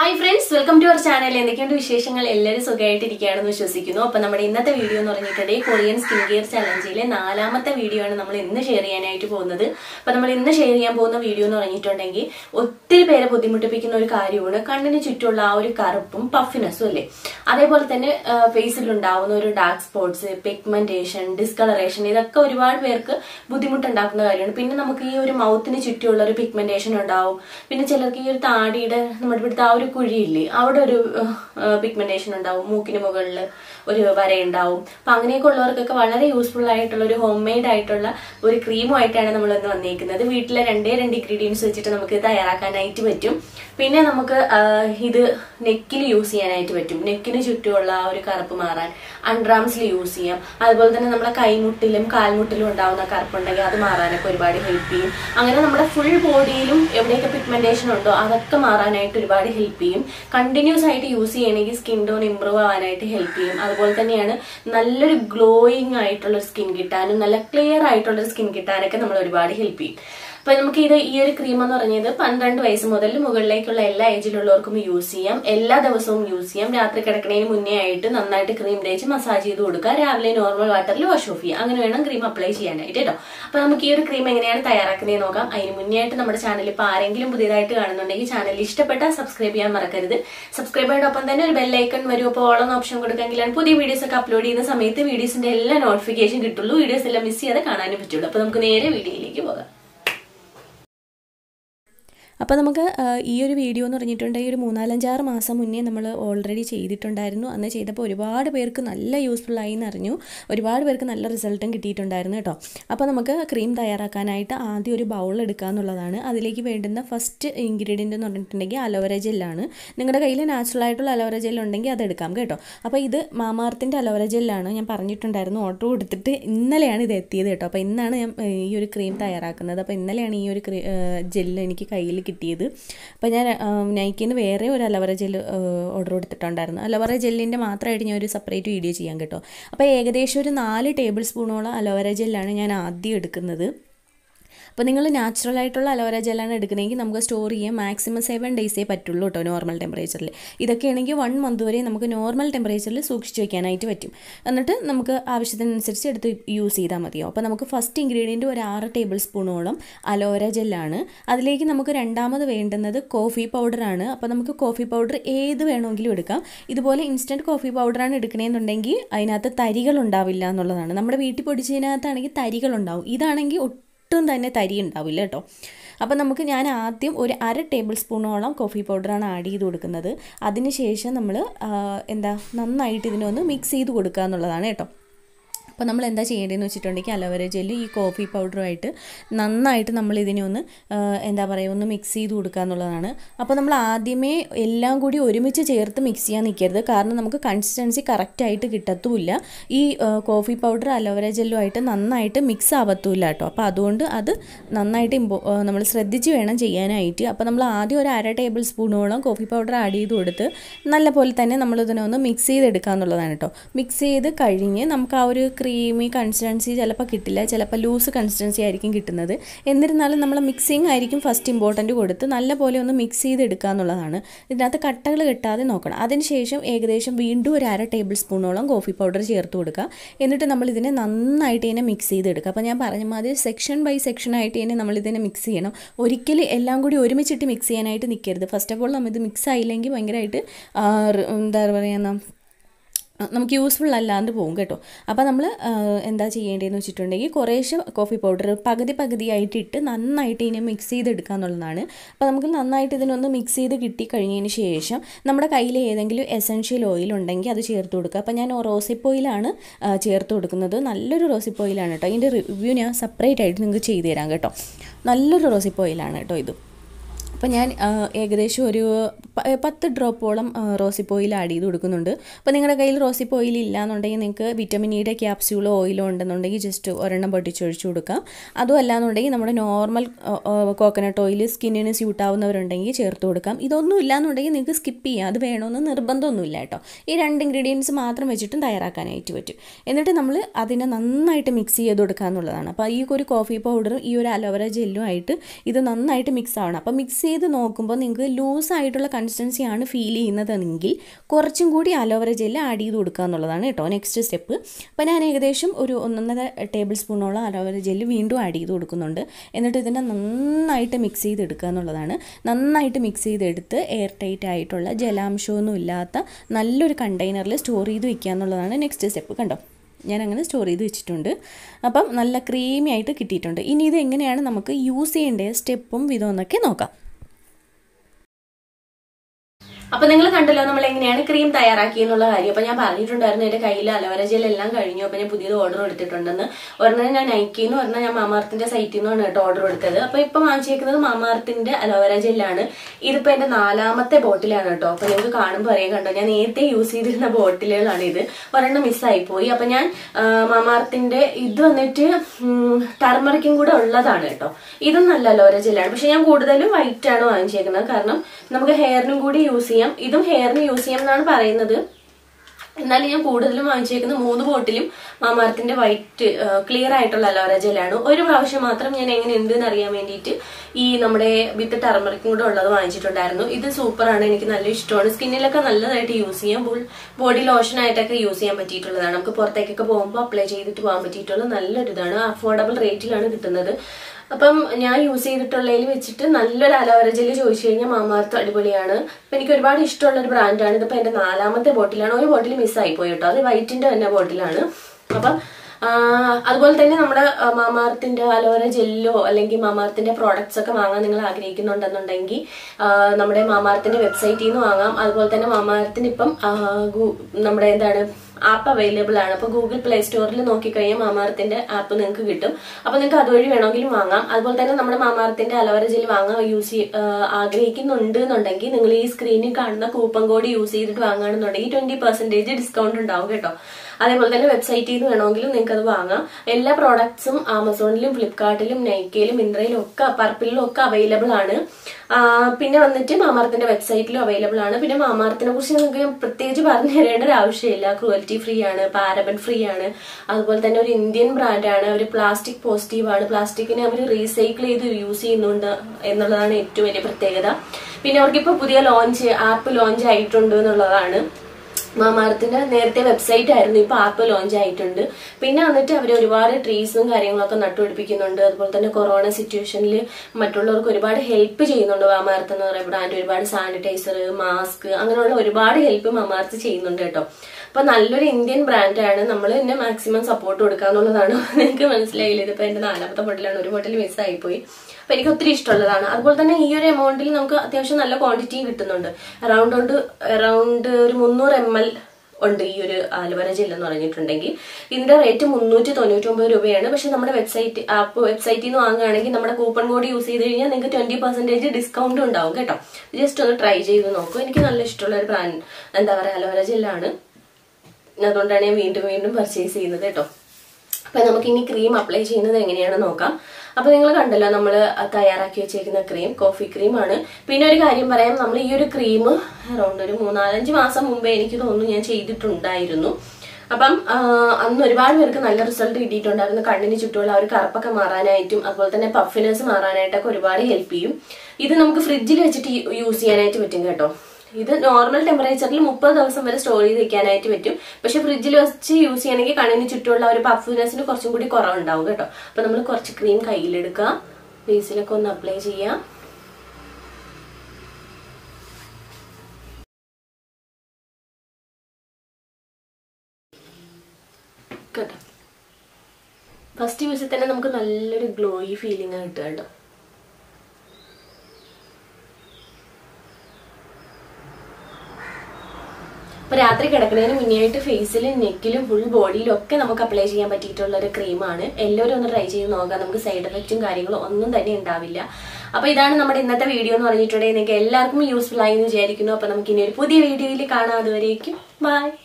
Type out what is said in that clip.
hi friends welcome to our channel എന്തൊക്കെയുണ്ട് വിശേഷങ്ങൾ എല്ലാവരും സുഖമായിട്ടിരിക്കുകയാണെന്ന് വിശ്വസിക്കുന്നു അപ്പൊ നമ്മുടെ ഇന്നത്തെ വീഡിയോ എന്ന് പറഞ്ഞിട്ടുണ്ടെങ്കിൽ കൊറിയൻ സ്കിൻ കെയർ ചലഞ്ചിലെ നാലാമത്തെ വീഡിയോ ആണ് നമ്മൾ ഇന്ന് ഷെയർ ചെയ്യാനായിട്ട് പോകുന്നത് അപ്പൊ നമ്മൾ ഇന്ന് ഷെയർ ചെയ്യാൻ പോകുന്ന വീഡിയോ എന്ന് പറഞ്ഞിട്ടുണ്ടെങ്കിൽ ഒത്തിരി പേരെ ബുദ്ധിമുട്ടിപ്പിക്കുന്ന ഒരു കാര്യമാണ് കണ്ണിന് ചുറ്റുമുള്ള ആ ഒരു കറുപ്പും പഫിനെസ്സും അല്ലേ അതേപോലെ തന്നെ ഫേസിൽ ഉണ്ടാവുന്ന ഒരു ഡാർക്ക് സ്പോട്സ് പിഗ്മെന്റേഷൻ ഡിസ്കളറേഷൻ ഇതൊക്കെ ഒരുപാട് പേർക്ക് ബുദ്ധിമുട്ടുണ്ടാക്കുന്ന കാര്യമാണ് പിന്നെ നമുക്ക് ഈ ഒരു മൗത്തിന് ചുറ്റുമുള്ള ഒരു പിഗ്മെന്റേഷൻ ഉണ്ടാവും പിന്നെ ചിലർക്ക് ഈ ഒരു താടിയുടെ നമ്മുടെ ഇവിടുത്തെ ആ ഒരു കുഴിയില്ലേ അവിടെ ഒരു പിഗ്മെന്റേഷൻ ഉണ്ടാവും മൂക്കിന് മുകളിൽ ഒരു വരയുണ്ടാവും അപ്പൊ അങ്ങനെയൊക്കെ ഉള്ളവർക്കൊക്കെ വളരെ യൂസ്ഫുൾ ആയിട്ടുള്ള ഒരു ഹോം മെയ്ഡ് ആയിട്ടുള്ള ഒരു ക്രീമുമായിട്ടാണ് നമ്മൾ ഇന്ന് വന്നിരിക്കുന്നത് വീട്ടിലെ രണ്ടേ രണ്ട് ഇൻഗ്രീഡിയൻസ് വെച്ചിട്ട് നമുക്ക് ഇത് തയ്യാറാക്കാനായിട്ട് പറ്റും പിന്നെ നമുക്ക് ആ, ഇത് നെക്കിൽ യൂസ് ചെയ്യാനായിട്ട് പറ്റും നെക്കിന് ചുറ്റുമുള്ള ആ ഒരു കറുപ്പ് മാറാൻ അൺഡ്രാംസിൽ യൂസ് ചെയ്യാം അതുപോലെ തന്നെ നമ്മുടെ കൈമുട്ടിലും കാൽമുട്ടിലും ഉണ്ടാവുന്ന കറുപ്പുണ്ടെങ്കിൽ അത് മാറാനൊക്കെ ഒരുപാട് ഹെൽപ്പ് ചെയ്യും അങ്ങനെ നമ്മുടെ ഫുൾ ബോഡിയിലും എവിടെയൊക്കെ പിഗ്മെന്റേഷൻ ഉണ്ടോ അതൊക്കെ മാറാനായിട്ട് ഒരുപാട് ഹെൽപ്പ് ചെയ്യും കണ്ടിന്യൂസ് ആയിട്ട് യൂസ് ചെയ്യണമെങ്കിൽ സ്കിൻ ടോൺ ഇമ്പ്രൂവ് ആവാനായിട്ട് ഹെൽപ്പ് ചെയ്യും അതുപോലെ തന്നെയാണ് നല്ലൊരു ഗ്ലോയിങ് ആയിട്ടുള്ള സ്കിൻ കിട്ടാനും നല്ല ക്ലിയർ ആയിട്ടുള്ള സ്കിൻ കിട്ടാനൊക്കെ നമ്മൾ ഒരുപാട് ഹെൽപ്പ് ചെയ്യും അപ്പൊ നമുക്ക് ഇത് ഈ ഒരു ക്രീം എന്ന് പറഞ്ഞത് പന്ത്രണ്ട് വയസ്സ് മുതൽ മുകളിലേക്കുള്ള എല്ലാ ഏജിലുള്ളവർക്കും യൂസ് ചെയ്യാം എല്ലാ ദിവസവും യൂസ് ചെയ്യാം രാത്രി കിടക്കുന്നതിന് മുന്നേ ആയിട്ട് നന്നായിട്ട് ക്രീം തേച്ച് മസാജ് ചെയ്ത് കൊടുക്കുക രാവിലെ നോർമൽ വാട്ടറിൽ വാഷ് ഓഫ് ചെയ്യുക അങ്ങനെ വേണം ക്രീം അപ്ലൈ ചെയ്യാനായിട്ട് കേട്ടോ അപ്പൊ നമുക്ക് ഈ ഒരു ക്രീം എങ്ങനെയാണ് തയ്യാറാക്കുന്നത് നോക്കാം അതിന് മുന്നേ ആയിട്ട് നമ്മുടെ ചാനൽ ഇപ്പൊ ആരെങ്കിലും പുതിയതായിട്ട് കാണുന്നുണ്ടെങ്കിൽ ചാനൽ ഇഷ്ടപ്പെട്ടാൽ സബ്സ്ക്രൈബ് ചെയ്യാൻ മറക്കരുത് സബ്സ്ക്രൈബോടൊപ്പം തന്നെ ഒരു ബെല്ലൈക്കൺ വരും അപ്പോൾ ഓളം ഓപ്ഷൻ കൊടുക്കാമെങ്കിലാണ് പുതിയ വീഡിയോസ് ഒക്കെ അപ്ലോഡ് ചെയ്യുന്ന സമയത്ത് വീഡിയോസിന്റെ എല്ലാ നോട്ടിഫിക്കേഷൻ കിട്ടുള്ളൂ വീഡിയോസ് എല്ലാം മിസ് ചെയ്യാതെ കാണാനും പറ്റുള്ളൂ അപ്പൊ നമുക്ക് നേരെ വീഡിയോയിലേക്ക് പോകാം അപ്പോൾ നമുക്ക് ആ, ഈ ഒരു വീഡിയോ എന്ന് പറഞ്ഞിട്ടുണ്ടെങ്കിൽ ഒരു മൂന്നാലഞ്ചാറ് മാസം മുന്നേ നമ്മൾ ഓൾറെഡി ചെയ്തിട്ടുണ്ടായിരുന്നു അന്ന് ചെയ്തപ്പോൾ ഒരുപാട് പേർക്ക് നല്ല യൂസ്ഫുൾ ആയി എന്നറിഞ്ഞു ഒരുപാട് പേർക്ക് നല്ല റിസൾട്ടും കിട്ടിയിട്ടുണ്ടായിരുന്നു കേട്ടോ അപ്പോൾ നമുക്ക് ക്രീം തയ്യാറാക്കാനായിട്ട് ആദ്യം ഒരു ബൗൾ എടുക്കുക എന്നുള്ളതാണ് അതിലേക്ക് വേണ്ടുന്ന ഫസ്റ്റ് ഇൻഗ്രീഡിയൻ്റ് എന്ന് പറഞ്ഞിട്ടുണ്ടെങ്കിൽ അലോവര ജെല്ലാണ് നിങ്ങളുടെ കയ്യിൽ നാച്ചുറൽ ആയിട്ടുള്ള അലോവര ജെൽ ഉണ്ടെങ്കിൽ അത് എടുക്കാം കേട്ടോ അപ്പോൾ ഇത് മാമാർത്തിൻ്റെ അലോവര ജെല്ലാണ് ഞാൻ പറഞ്ഞിട്ടുണ്ടായിരുന്നു ഓർഡർ കൊടുത്തിട്ട് ഇന്നലെയാണ് ഇത് എത്തിയത് കേട്ടോ അപ്പോൾ ഇന്നാണ് ഞാൻ ഏ, ഈ ഒരു ക്രീം തയ്യാറാക്കുന്നത് അപ്പോൾ ഇന്നലെയാണ് ഈ ഒരു ക്രീ ജെല്ല് എനിക്ക് കയ്യിൽ കിട്ടിയത് അപ്പോൾ ഞാൻ നൈക്കിന്ന് വേറെ ഒരു അലവറ ജെല്ല് ഓർഡർ കൊടുത്തിട്ടുണ്ടായിരുന്നു അലവറ ജെല്ലിൻ്റെ മാത്രമായിട്ട് ഞാൻ ഒരു സെപ്പറേറ്റ് വീഡിയോ ചെയ്യാം കേട്ടോ അപ്പോൾ ഏകദേശം ഒരു നാല് ടേബിൾ സ്പൂണോളം അലോവര ജെല്ലാണ് ഞാൻ ആദ്യം എടുക്കുന്നത് അപ്പോൾ നിങ്ങൾ നാച്ചുറൽ ആയിട്ടുള്ള അലോവേര ജെല്ലാണ് എടുക്കുന്നതെങ്കിൽ നമുക്ക് സ്റ്റോർ ചെയ്യാൻ മാക്സിമം സെവൻ ഡേയ്സേ പറ്റുള്ളൂ കേട്ടോ നോർമൽ ടെമ്പറേച്ചറിൽ ഇതൊക്കെയാണെങ്കിൽ വൺ മന്ത് വരെ നമുക്ക് നോർമൽ ടെമ്പറേച്ചറിൽ സൂക്ഷിച്ച് വെക്കാനായിട്ട് പറ്റും എന്നിട്ട് നമുക്ക് ആവശ്യത്തിനനുസരിച്ച് എടുത്ത് യൂസ് ചെയ്താൽ മതിയോ അപ്പോൾ നമുക്ക് ഫസ്റ്റ് ഇൻഗ്രീഡിയൻറ്റ് ഒരു ആറ് ടേബിൾ സ്പൂണോളം അലോവേര ജെല്ലാണ് അതിലേക്ക് നമുക്ക് രണ്ടാമത് വേണ്ടുന്നത് കോഫി പൗഡറാണ് അപ്പോൾ നമുക്ക് കോഫി പൗഡർ ഏത് വേണമെങ്കിലും എടുക്കാം ഇതുപോലെ ഇൻസ്റ്റൻറ്റ് കോഫി പൗഡറാണ് എടുക്കണമെന്നുണ്ടെങ്കിൽ അതിനകത്ത് തരികൾ ഉണ്ടാവില്ല എന്നുള്ളതാണ് നമ്മുടെ വീട്ടിൽ പൊടിച്ചതിനകത്താണെങ്കിൽ തരികളുണ്ടാവും ഇതാണെങ്കിൽ ഒട്ടും തന്നെ തരി ഉണ്ടാവില്ല കേട്ടോ അപ്പോൾ നമുക്ക് ഞാൻ ആദ്യം ഒരു അര ടേബിൾ സ്പൂണോളം കോഫി പൗഡറാണ് ആഡ് ചെയ്ത് കൊടുക്കുന്നത് അതിനുശേഷം നമ്മൾ എന്താ നന്നായിട്ട് ഇതിനൊന്ന് മിക്സ് ചെയ്ത് കൊടുക്കുക എന്നുള്ളതാണ് കേട്ടോ അപ്പോൾ നമ്മൾ എന്താ ചെയ്യേണ്ടതെന്ന് വെച്ചിട്ടുണ്ടെങ്കിൽ അലോവേര ജെല്ല് ഈ കോഫി പൗഡറുമായിട്ട് നന്നായിട്ട് നമ്മൾ ഇതിനെ ഒന്ന് ആ, എന്താ പറയുക ഒന്ന് മിക്സ് ചെയ്ത് കൊടുക്കുക എന്നുള്ളതാണ് അപ്പോൾ നമ്മൾ ആദ്യമേ എല്ലാം കൂടി ഒരുമിച്ച് ചേർത്ത് മിക്സ് ചെയ്യാൻ നിൽക്കരുത് കാരണം നമുക്ക് കൺസിസ്റ്റൻസി കറക്റ്റായിട്ട് കിട്ടത്തുമില്ല ഈ ആ, കോഫി പൗഡർ അലോവേര ജെല്ലുമായിട്ട് നന്നായിട്ട് മിക്സ് ആവത്തുമില്ല കേട്ടോ അപ്പോൾ അതുകൊണ്ട് അത് നന്നായിട്ട് ഇമ്പോ നമ്മൾ ശ്രദ്ധിച്ച് വേണം ചെയ്യാനായിട്ട് അപ്പോൾ നമ്മൾ ആദ്യം ഒരു അര ടേബിൾ സ്പൂണോളം കോഫി പൗഡർ ആഡ് ചെയ്ത് കൊടുത്ത് നല്ല പോലെ തന്നെ നമ്മൾ ഇതിനൊന്ന് മിക്സ് ചെയ്തെടുക്കുക എന്നുള്ളതാണ് കേട്ടോ മിക്സ് ചെയ്ത് കഴിഞ്ഞ് നമുക്ക് ആ ഒരു ക്രീമി കൺസിസ്റ്റൻസി ചിലപ്പോൾ കിട്ടില്ല ചിലപ്പോൾ ലൂസ് കൺസിസ്റ്റൻസി ആയിരിക്കും കിട്ടുന്നത് എന്നിരുന്നാലും നമ്മൾ മിക്സിങ് ആയിരിക്കും ഫസ്റ്റ് ഇമ്പോർട്ടൻറ്റ് കൊടുത്ത് നല്ല പോലെ ഒന്ന് മിക്സ് ചെയ്തെടുക്കുക എന്നുള്ളതാണ് ഇതിനകത്ത് കട്ടകൾ കിട്ടാതെ നോക്കണം അതിനുശേഷം ഏകദേശം വീണ്ടും ഒരു അര ടേബിൾ സ്പൂണോളം കോഫി പൗഡർ ചേർത്ത് കൊടുക്കുക എന്നിട്ട് നമ്മൾ ഇതിനെ നന്നായിട്ട് ഇതിനെ മിക്സ് ചെയ്തെടുക്കുക അപ്പോൾ ഞാൻ പറഞ്ഞ മാതിരി സെക്ഷൻ ബൈ സെക്ഷൻ ആയിട്ട് തന്നെ നമ്മൾ ഇതിനെ മിക്സ് ചെയ്യണം ഒരിക്കലും എല്ലാം കൂടി ഒരുമിച്ചിട്ട് മിക്സ് ചെയ്യാനായിട്ട് നിൽക്കരുത് ഫസ്റ്റ് ഓഫ് ഓൾ നമ്മൾ ഇത് മിക്സ് ആയില്ലെങ്കിൽ ഭയങ്കരമായിട്ട് ആ, റ്- എന്താ പറയുക നമുക്ക് യൂസ്ഫുൾ അല്ലാണ്ട് പോകും കേട്ടോ അപ്പോൾ നമ്മൾ എന്താ ചെയ്യേണ്ടതെന്ന് വെച്ചിട്ടുണ്ടെങ്കിൽ കുറേശ്ശെ കോഫി പൗഡർ പകുതി പകുതിയായിട്ട് ഇട്ട് നന്നായിട്ട് ഇതിനെ മിക്സ് ചെയ്തെടുക്കുക എന്നുള്ളതാണ് അപ്പോൾ നമുക്ക് നന്നായിട്ട് ഇതിനൊന്ന് മിക്സ് ചെയ്ത് കിട്ടി കഴിഞ്ഞതിന് ശേഷം നമ്മുടെ കയ്യിൽ ഏതെങ്കിലും എസൻഷ്യൽ ഓയിൽ ഉണ്ടെങ്കിൽ അത് ചേർത്ത് കൊടുക്കുക അപ്പോൾ ഞാൻ റോസിപ്പ് ഓയിലാണ് ആ, ചേർത്ത് കൊടുക്കുന്നത് നല്ലൊരു റോസിപ്പ് ഓയിലാണ് കേട്ടോ ഇതിൻ്റെ റിവ്യൂ ഞാൻ സെപ്പറേറ്റ് ആയിട്ട് നിങ്ങൾക്ക് ചെയ്തു തരാം കേട്ടോ നല്ലൊരു റോസിപ്പ് ഓയിലാണ് കേട്ടോ ഇത് അപ്പോൾ ഞാൻ ആ, ഏകദേശം ഒരു പ- പത്ത് ഡ്രോപ്പോളം റോസിപ്പ് ഓയിൽ ആഡ് ചെയ്ത് കൊടുക്കുന്നുണ്ട് അപ്പോൾ നിങ്ങളുടെ കയ്യിൽ റോസിപ്പ് ഓയിൽ ഇല്ല എന്നുണ്ടെങ്കിൽ നിങ്ങൾക്ക് വിറ്റമിൻ ഇയുടെ ക്യാപ്സ്യൂളോ ഓയിലോ ഉണ്ടെന്നുണ്ടെങ്കിൽ ജസ്റ്റ് ഒരെണ്ണം പൊട്ടിച്ചൊഴിച്ച് കൊടുക്കാം അതും അല്ലാന്നുണ്ടെങ്കിൽ നമ്മുടെ നോർമൽ കോക്കനട്ട് ഓയിൽ സ്കിന്നിന് സ്യൂട്ട് ആവുന്നവരുണ്ടെങ്കിൽ ചേർത്ത് കൊടുക്കാം ഇതൊന്നും ഇല്ലാന്നുണ്ടെങ്കിൽ നിങ്ങൾക്ക് സ്കിപ്പ് ചെയ്യാം അത് വേണമെന്ന് നിർബന്ധമൊന്നുമില്ല കേട്ടോ ഈ രണ്ട് ഇൻഗ്രീഡിയൻസ് മാത്രം വെച്ചിട്ടും തയ്യാറാക്കാനായിട്ട് പറ്റും എന്നിട്ട് നമ്മൾ അതിനെ നന്നായിട്ട് മിക്സ് ചെയ്ത് കൊടുക്കുക എന്നുള്ളതാണ് അപ്പോൾ ഈ ഒരു കോഫി പൗഡറും ഈ ഒരു അലോവേര ജെല്ലും ആയിട്ട് ഇത് നന്നായിട്ട് മിക്സ് ആവണം അപ്പോൾ മിക്സ് ചെയ്ത് നോക്കുമ്പോൾ നിങ്ങൾക്ക് ലൂസ് ആയിട്ടുള്ള കൺസിസ്റ്റൻസി ആണ് ഫീൽ ചെയ്യുന്നതെങ്കിൽ കുറച്ചും കൂടി അലോവേര ജെല്ല് ആഡ് ചെയ്ത് കൊടുക്കുക എന്നുള്ളതാണ് കേട്ടോ നെക്സ്റ്റ് സ്റ്റെപ്പ് അപ്പോൾ ഞാൻ ഏകദേശം ഒരു ഒന്നൊന്നര ടേബിൾ സ്പൂണോളം അലോവേര ജെല്ല് വീണ്ടും ആഡ് ചെയ്ത് കൊടുക്കുന്നുണ്ട് എന്നിട്ട് ഇതിനെ നന്നായിട്ട് മിക്സ് ചെയ്തെടുക്കുക എന്നുള്ളതാണ് നന്നായിട്ട് മിക്സ് ചെയ്തെടുത്ത് എയർ ടൈറ്റ് ആയിട്ടുള്ള ജലാംശമൊന്നും ഇല്ലാത്ത നല്ലൊരു കണ്ടെയ്നറിൽ സ്റ്റോർ ചെയ്ത് വെക്കുക എന്നുള്ളതാണ് നെക്സ്റ്റ് സ്റ്റെപ്പ് കണ്ടോ ഞാൻ അങ്ങനെ സ്റ്റോർ ചെയ്ത് വെച്ചിട്ടുണ്ട് അപ്പം നല്ല ക്രീമി ആയിട്ട് കിട്ടിയിട്ടുണ്ട് ഇനി ഇത് എങ്ങനെയാണ് നമുക്ക് യൂസ് ചെയ്യേണ്ട സ്റ്റെപ്പും വിധവും എന്നൊക്കെ നോക്കാം അപ്പൊ നിങ്ങൾ കണ്ടല്ലോ നമ്മൾ എങ്ങനെയാണ് ക്രീം തയ്യാറാക്കി എന്നുള്ള കാര്യം അപ്പൊ ഞാൻ പറഞ്ഞിട്ടുണ്ടായിരുന്നു എന്റെ കയ്യിൽ അലവര ജെൽ എല്ലാം കഴിഞ്ഞു അപ്പൊ ഞാൻ പുതിയത് ഓർഡർ എടുത്തിട്ടുണ്ടെന്ന് ഒരെണ്ണം ഞാൻ നൈക്കിന്ന് ഒരെണ്ണം ഞാൻ മാമാർത്തിന്റെ സൈറ്റിൽ നിന്നാണ് കേട്ടോ ഓർഡർ എടുത്തത് അപ്പൊ ഇപ്പൊ വാങ്ങിച്ചേക്കുന്നത് മാമാർത്തിന്റെ അലോവേര ജെല്ലാണ് ഇതിപ്പോ എന്റെ നാലാമത്തെ ബോട്ടിലാണ് കേട്ടോ അപ്പൊ നിങ്ങൾക്ക് കാണുമ്പോൾ അറിയാൻ കണ്ടോ ഞാൻ നേരത്തെ യൂസ് ചെയ്തിരുന്ന ബോട്ടിലുകളാണ് ഇത് ഒരെണ്ണം മിസ്സായി പോയി അപ്പൊ ഞാൻ മാമാർത്തിന്റെ ഇത് വന്നിട്ട് ടർമറിക്കും കൂടെ ഉള്ളതാണ് കേട്ടോ ഇതും നല്ല അലോവേര ജെല്ലാണ് പക്ഷെ ഞാൻ കൂടുതലും വൈറ്റ് ആണ് വാങ്ങിച്ചേക്കുന്നത് കാരണം നമുക്ക് ഹെയറിനും കൂടി യൂസ് ചെയ്യാം ഇതും ഹെയറിന് യൂസ് ചെയ്യാം എന്നാണ് പറയുന്നത് എന്നാലും ഞാൻ കൂടുതലും വാങ്ങിച്ചേക്കുന്ന മൂന്ന് ബോട്ടിലും മാമാർത്തിന്റെ വൈറ്റ് ക്ലിയർ ആയിട്ടുള്ള അലോവേര ജെല്ലാണ് ഒരു പ്രാവശ്യം മാത്രം ഞാൻ എങ്ങനെ ഉണ്ട് എന്ന് അറിയാൻ വേണ്ടിയിട്ട് ഈ നമ്മുടെ വിത്ത് ടർമറിക്കും കൂടെ ഉള്ളത് വാങ്ങിച്ചിട്ടുണ്ടായിരുന്നു ഇത് സൂപ്പറാണ് എനിക്ക് നല്ല ഇഷ്ടമാണ് സ്കിന്നിലൊക്കെ നല്ലതായിട്ട് യൂസ് ചെയ്യാം ഫുൾ ബോഡി ലോഷൻ ആയിട്ടൊക്കെ യൂസ് ചെയ്യാൻ പറ്റിയിട്ടുള്ളതാണ് നമുക്ക് പുറത്തേക്കൊക്കെ പോകുമ്പോൾ അപ്ലൈ ചെയ്തിട്ട് പോകാൻ പറ്റിയിട്ടുള്ള നല്ലൊരു ഇതാണ് അഫോർഡബിൾ റേറ്റിലാണ് കിട്ടുന്നത് അപ്പം ഞാൻ യൂസ് ചെയ്തിട്ടുള്ളതിൽ വെച്ചിട്ട് നല്ലൊരു അലോവേര ജെല്ല് ചോദിച്ചു കഴിഞ്ഞാൽ മാമാർത്ത് അടിപൊളിയാണ് അപ്പം എനിക്ക് ഒരുപാട് ഇഷ്ടമുള്ള ഒരു ബ്രാൻഡാണ് ഇതിപ്പോൾ എൻ്റെ നാലാമത്തെ ബോട്ടിലാണ് ഒരു ബോട്ടിൽ മിസ്സായി പോയി കേട്ടോ അത് വൈറ്റിൻ്റെ തന്നെ ബോട്ടിലാണ് അപ്പം അതുപോലെ തന്നെ നമ്മുടെ മാമാർത്തിന്റെ അലോവേര ജെല്ലോ അല്ലെങ്കിൽ മാമാർത്തിന്റെ പ്രോഡക്ട്സ് ഒക്കെ വാങ്ങാൻ നിങ്ങൾ ആഗ്രഹിക്കുന്നുണ്ടെന്നുണ്ടെങ്കിൽ നമ്മുടെ മാമാർത്തിന്റെ വെബ്സൈറ്റിൽ നിന്ന് വാങ്ങാം അതുപോലെ തന്നെ മാമാർത്തിന് ഇപ്പം നമ്മുടെ എന്താണ് ആപ്പ് അവൈലബിൾ ആണ് അപ്പോൾ ഗൂഗിൾ പ്ലേ സ്റ്റോറിൽ നോക്കിക്കഴിഞ്ഞാൽ മാമാർത്തിന്റെ ആപ്പ് നിങ്ങൾക്ക് കിട്ടും അപ്പോൾ നിങ്ങൾക്ക് അതുവഴി വേണമെങ്കിലും വാങ്ങാം അതുപോലെ തന്നെ നമ്മുടെ മാമാർത്തിന്റെ അലോവേര ജെൽ വാങ്ങാൻ യൂസ് ആഗ്രഹിക്കുന്നുണ്ട് എന്നുണ്ടെങ്കിൽ നിങ്ങൾ ഈ സ്ക്രീനിൽ കാണുന്ന കൂപ്പൺ കോഡ് യൂസ് ചെയ്തിട്ട് വാങ്ങുകയാണെന്നുണ്ടെങ്കിൽ ട്വന്റി പെർസെന്റേജ് ഡിസ്കൗണ്ട് ഉണ്ടാവും കേട്ടോ അതേപോലെ തന്നെ വെബ്സൈറ്റിൽ നിന്ന് വേണമെങ്കിലും നിങ്ങൾക്ക് അത് വാങ്ങാം എല്ലാ പ്രോഡക്ട്സും ആമസോണിലും ഫ്ലിപ്കാർട്ടിലും നൈക്കയിലും മിന്ത്രയിലും ഒക്കെ പർപ്പിളിലും ഒക്കെ അവൈലബിൾ ആണ് പിന്നെ വന്നിട്ട് മാമാർത്തിന്റെ വെബ്സൈറ്റിലും അവൈലബിൾ ആണ് പിന്നെ മാമാർത്തിനെ കുറിച്ച് നിങ്ങൾക്ക് പ്രത്യേകിച്ച് പറഞ്ഞു തരേണ്ട ഒരു ആവശ്യമില്ല ക്രൂവൽറ്റി ഫ്രീ ആണ് പാരബൻ ഫ്രീ ആണ് അതുപോലെ തന്നെ ഒരു ഇന്ത്യൻ ബ്രാൻഡാണ് ഒരു പ്ലാസ്റ്റിക് പോസിറ്റീവ് ആണ് പ്ലാസ്റ്റിക്കിനെ അവർ റീസൈക്കിൾ ചെയ്ത് യൂസ് ചെയ്യുന്നുണ്ട് എന്നുള്ളതാണ് ഏറ്റവും വലിയ പ്രത്യേകത പിന്നെ അവർക്കിപ്പോൾ പുതിയ ലോഞ്ച് ആപ്പ് ലോഞ്ച് ആയിട്ടുണ്ട് എന്നുള്ളതാണ് മാമാർത്തിന്റെ നേരത്തെ വെബ്സൈറ്റ് ആയിരുന്നു ഇപ്പൊ ആപ്പ് ലോഞ്ച് ആയിട്ടുണ്ട് പിന്നെ വന്നിട്ട് അവർ ഒരുപാട് ട്രീസും കാര്യങ്ങളൊക്കെ നട്ടുപിടിപ്പിക്കുന്നുണ്ട് അതുപോലെ തന്നെ കൊറോണ സിറ്റുവേഷനിൽ മറ്റുള്ളവർക്ക് ഒരുപാട് ഹെൽപ്പ് ചെയ്യുന്നുണ്ട് മാമാർത്ത് എന്ന് പറയുന്ന ബ്രാൻഡ് ഒരുപാട് സാനിറ്റൈസർ മാസ്ക് അങ്ങനെയുള്ള ഒരുപാട് ഹെൽപ്പ് മാമാർത്ത് ചെയ്യുന്നുണ്ട് കേട്ടോ അപ്പൊ നല്ലൊരു ഇന്ത്യൻ ബ്രാൻഡാണ് നമ്മൾ തന്നെ മാക്സിമം സപ്പോർട്ട് കൊടുക്കുക എന്നുള്ളതാണ് നിങ്ങൾക്ക് മനസ്സിലായില്ല ഇതിപ്പോ എന്റെ നാലാമത്തെ ബോട്ടിലാണ് ഒരു ബോട്ടിൽ മിസ്സായി പോയി അപ്പൊ എനിക്ക് ഒത്തിരി ഇഷ്ടമുള്ളതാണ് അതുപോലെ തന്നെ ഈ ഒരു എമൗണ്ടിൽ നമുക്ക് അത്യാവശ്യം നല്ല ക്വാണ്ടിറ്റിയും കിട്ടുന്നുണ്ട് അറൗണ്ട് കൊണ്ട് അറൗണ്ട് ഒരു മുന്നൂറ് എം എൽ ഉണ്ട് ഈ ഒരു ആലുവര ജെൽ എന്ന് പറഞ്ഞിട്ടുണ്ടെങ്കിൽ ഇതിന്റെ റേറ്റ് മുന്നൂറ്റി തൊണ്ണൂറ്റി ഒമ്പത് രൂപയാണ് പക്ഷെ നമ്മുടെ വെബ്സൈറ്റ് ആപ്പ് വെബ്സൈറ്റിൽ നിന്ന് വാങ്ങുകയാണെങ്കിൽ നമ്മുടെ കൂപ്പൺ കോഡ് യൂസ് ചെയ്ത് കഴിഞ്ഞാൽ നിങ്ങൾക്ക് ട്വന്റി പെർസെന്റേജ് ഡിസ്കൗണ്ട് ഉണ്ടാവും കേട്ടോ ജസ്റ്റ് ഒന്ന് ട്രൈ ചെയ്ത് നോക്കൂ എനിക്ക് നല്ല ഇഷ്ടമുള്ള ഒരു ബ്രാൻഡ് എന്താ പറയുക അലോവര ജെല്ലാണ് അതുകൊണ്ടാണ് ഞാൻ വീണ്ടും വീണ്ടും പർച്ചേസ് ചെയ്യുന്നത് കേട്ടോ അപ്പൊ നമുക്ക് ഇനി ക്രീം അപ്ലൈ ചെയ്യുന്നത് എങ്ങനെയാണ് നോക്കാം അപ്പൊ നിങ്ങൾ കണ്ടല്ലോ നമ്മൾ തയ്യാറാക്കി വെച്ചേക്കുന്ന ക്രീം കോഫി ക്രീമാണ് പിന്നെ ഒരു കാര്യം പറയാം നമ്മൾ ഈ ഒരു ക്രീം അറൗണ്ട് ഒരു മൂന്നാലഞ്ച് മാസം മുമ്പേ എനിക്ക് തോന്നുന്നു ഞാൻ ചെയ്തിട്ടുണ്ടായിരുന്നു അപ്പം അന്ന് ഒരുപാട് പേർക്ക് നല്ല റിസൾട്ട് കിട്ടിയിട്ടുണ്ടായിരുന്നു കണ്ണിന് ചുറ്റുമുള്ള ഒരു കറുപ്പൊക്കെ മാറാനായിട്ടും അതുപോലെ തന്നെ പഫിനെസ് മാറാനായിട്ടൊക്കെ ഒരുപാട് ഹെൽപ്പ് ചെയ്യും ഇത് നമുക്ക് ഫ്രിഡ്ജിൽ വെച്ചിട്ട് യൂസ് ചെയ്യാനായിട്ട് പറ്റും കേട്ടോ ഇത് നോർമൽ ടെമ്പറേച്ചറിൽ മുപ്പത് ദിവസം വരെ സ്റ്റോർ ചെയ്ത് വെക്കാനായിട്ട് പറ്റും പക്ഷെ ഫ്രിഡ്ജിൽ വെച്ച് യൂസ് ചെയ്യണമെങ്കിൽ കണ്ണിന് ചുറ്റുമുള്ള ഒരു പഫ്നെസ്സിന് കുറച്ചും കൂടി കുറവുണ്ടാവും കേട്ടോ അപ്പൊ നമ്മൾ കുറച്ച് ക്രീം കയ്യിലെടുക്കുക ഫേസിലൊക്കെ ഒന്ന് അപ്ലൈ ചെയ്യാം കേട്ടോ ഫസ്റ്റ് യൂസിൽ തന്നെ നമുക്ക് നല്ലൊരു ഗ്ലോയി ഫീലിംഗ് കിട്ടുക കേട്ടോ അപ്പൊ രാത്രി കിടക്കുന്നതിന് മുന്നേ ആയിട്ട് ഫേസിലും നെക്കിലും ഫുൾ ബോഡിയിലും ഒക്കെ നമുക്ക് അപ്ലൈ ചെയ്യാൻ പറ്റിയിട്ടുള്ള ഒരു ക്രീമാണ് എല്ലാവരും ഒന്ന് ട്രൈ ചെയ്ത് നോക്കാം നമുക്ക് സൈഡ് എഫക്റ്റും കാര്യങ്ങളും ഒന്നും തന്നെ ഉണ്ടാവില്ല അപ്പൊ ഇതാണ് നമ്മുടെ ഇന്നത്തെ വീഡിയോ എന്ന് പറഞ്ഞിട്ടുണ്ടെങ്കിൽ നിങ്ങൾക്ക് എല്ലാവർക്കും യൂസ്ഫുൾ ആയി എന്ന് വിചാരിക്കുന്നു അപ്പൊ നമുക്ക് ഇനി ഒരു പുതിയ വീഡിയോയിൽ കാണാം അതുവരേക്കും ബൈ